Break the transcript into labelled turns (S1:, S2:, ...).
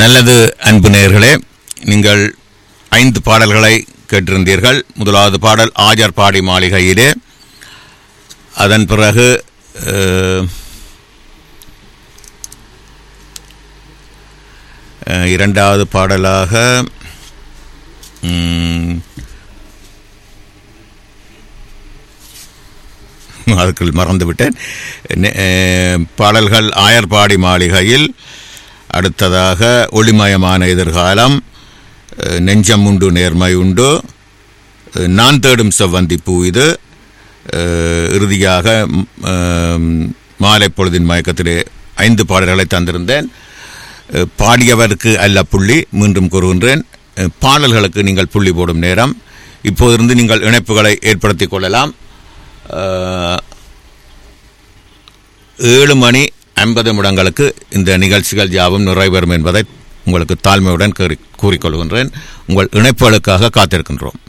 S1: நல்லது அன்பு நேயர்களே நீங்கள் ஐந்து பாடல்களை கேட்டிருந்தீர்கள் முதலாவது பாடல் ஆஜர் பாடி மாளிகையிலே அதன் பிறகு அஹ், அஹ், இரண்டாவது பாடலாக ம், அதுக்குள் மறந்துவிட்டேன் நெ- அஹ், பாடல்கள் ஆயர்பாடி மாளிகையில் அடுத்ததாக ஒளிமயமான எதிர்காலம் அஹ், நெஞ்சம் உண்டு நேர்மை உண்டு அஹ், நான் தேடும் செவ்வந்தி பூ இது அஹ், இறுதியாக ம், அஹ், மாலை பொழுதின் மயக்கத்திலே ஐந்து பாடல்களை தந்திருந்தேன் அஹ், பாடியவருக்கு அல்ல புள்ளி மீண்டும் கூறுகின்றேன் அஹ், பாடல்களுக்கு நீங்கள் புள்ளி போடும் நேரம் இப்போதிருந்து நீங்கள் இணைப்புகளை ஏற்படுத்திக் கொள்ளலாம் அஹ், ஏழு மணி ஐம்பது நிமிடங்களுக்கு இந்த நிகழ்ச்சிகள் யாவும் நிறைவேறும் என்பதை உங்களுக்கு தாழ்மையுடன் கூறி- கூறிக்கொள்கின்றேன் உங்கள் இணைப்புகளுக்காக காத்திருக்கின்றோம்